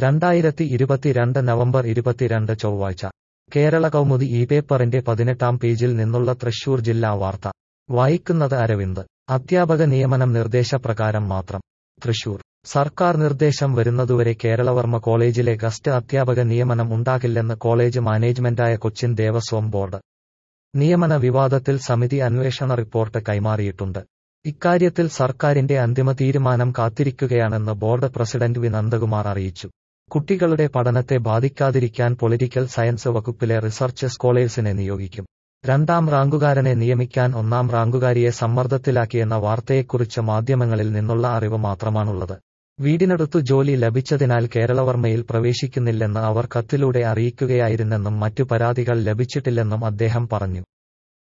രണ്ടായിരത്തി ഇരുപത്തിരണ്ട് നവംബർ ഇരുപത്തിരണ്ട് ചൊവ്വാഴ്ച കേരള കൗമുദി ഈ പേപ്പറിന്റെ പതിനെട്ടാം പേജിൽ നിന്നുള്ള തൃശൂർ ജില്ലാ വാർത്ത വായിക്കുന്നത് അരവിന്ദ് അധ്യാപക നിയമനം നിർദ്ദേശപ്രകാരം മാത്രം തൃശൂർ സർക്കാർ നിർദ്ദേശം വരുന്നതുവരെ കേരളവർമ്മ കോളേജിലെ ഗസ്റ്റ് അധ്യാപക നിയമനം ഉണ്ടാകില്ലെന്ന് കോളേജ് മാനേജ്മെന്റായ കൊച്ചിൻ ദേവസ്വം ബോർഡ് നിയമന വിവാദത്തിൽ സമിതി അന്വേഷണ റിപ്പോർട്ട് കൈമാറിയിട്ടുണ്ട് ഇക്കാര്യത്തിൽ സർക്കാരിന്റെ അന്തിമ തീരുമാനം കാത്തിരിക്കുകയാണെന്ന് ബോർഡ് പ്രസിഡന്റ് വി നന്ദകുമാർ അറിയിച്ചു കുട്ടികളുടെ പഠനത്തെ ബാധിക്കാതിരിക്കാൻ പൊളിറ്റിക്കൽ സയൻസ് വകുപ്പിലെ റിസർച്ച് സ്കോളേഴ്സിനെ നിയോഗിക്കും രണ്ടാം റാങ്കുകാരനെ നിയമിക്കാൻ ഒന്നാം റാങ്കുകാരിയെ സമ്മർദ്ദത്തിലാക്കിയെന്ന വാർത്തയെക്കുറിച്ച് മാധ്യമങ്ങളിൽ നിന്നുള്ള അറിവ് മാത്രമാണുള്ളത് വീടിനടുത്തു ജോലി ലഭിച്ചതിനാൽ കേരളവർമ്മയിൽ പ്രവേശിക്കുന്നില്ലെന്ന് അവർ കത്തിലൂടെ അറിയിക്കുകയായിരുന്നെന്നും മറ്റു പരാതികൾ ലഭിച്ചിട്ടില്ലെന്നും അദ്ദേഹം പറഞ്ഞു